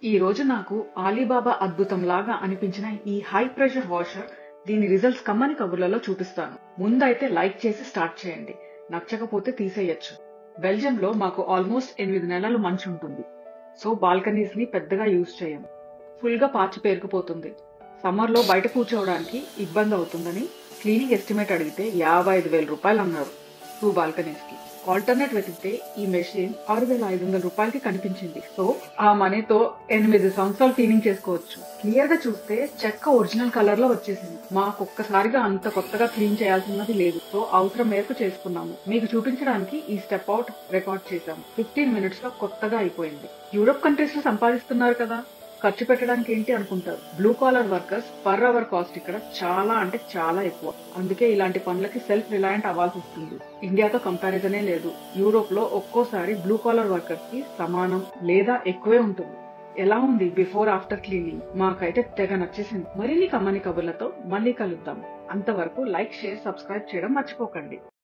ఈ రోజు నాకు ఆలీబాబా అద్భుతం లాగా అనిపించిన ఈ హై ప్రెషర్ వాషర్ దీని రిజల్ట్స్ కమ్మని కబుర్లలో చూపిస్తాను ముందైతే లైక్ చేసి స్టార్ట్ చేయండి నచ్చకపోతే తీసేయచ్చు బెల్జియం లో మాకు ఆల్మోస్ట్ ఎనిమిది నెలలు మంచు ఉంటుంది సో బాల్కనీస్ ని పెద్దగా యూజ్ చేయం ఫుల్ గా పాచి పేరుకుపోతుంది సమ్మర్ లో బయట కూర్చోవడానికి ఇబ్బంది అవుతుందని క్లీనింగ్ ఎస్టిమేట్ అడిగితే యాభై ఐదు వేల రూపాయలు అన్నారు టూ బాల్కనీస్ కి ఆల్టర్నేట్ వెతికితే ఈ మెషిన్ ఆరు వేల ఐదు వందల రూపాయలకి కనిపించింది సో ఆ మనీతో ఎనిమిది సంవత్సరాలు క్లీనింగ్ చేసుకోవచ్చు క్లియర్ గా చూస్తే చెక్క ఒరిజినల్ కలర్ లో వచ్చేసింది మాకు ఒక్కసారిగా అంత కొత్తగా క్లీన్ చేయాల్సినది లేదు సో అవసరం మేరకు చేసుకున్నాము మీకు చూపించడానికి ఈ స్టెప్ అవుట్ రికార్డ్ చేశాము ఫిఫ్టీన్ మినిట్స్ లో కొత్తగా అయిపోయింది యూరోప్ కంట్రీస్ లో సంపాదిస్తున్నారు కదా ఖర్చు పెట్టడానికి ఏంటి అనుకుంటారు blue collar workers per hour cost ఇక్కడ చాలా అంటే చాలా ఎక్కువ అందుకే ఇలాంటి పనులకి సెల్ఫ్ రిలయంట్ అవ్వాల్సి వస్తుంది ఇండియాతో కంపారిజనే లేదు యూరోప్ లో ఒక్కోసారి బ్లూ కాలర్ వర్కర్స్ కి సమానం లేదా ఎక్కువే ఉంటుంది ఎలా ఉంది బిఫోర్ ఆఫ్టర్ క్లీనింగ్ మాకైతే తెగ నచ్చేసింది మరిన్ని కమ్మని కబుర్లతో మళ్ళీ కలుద్దాం అంతవరకు లైక్ షేర్ సబ్స్క్రైబ్ చేయడం మర్చిపోకండి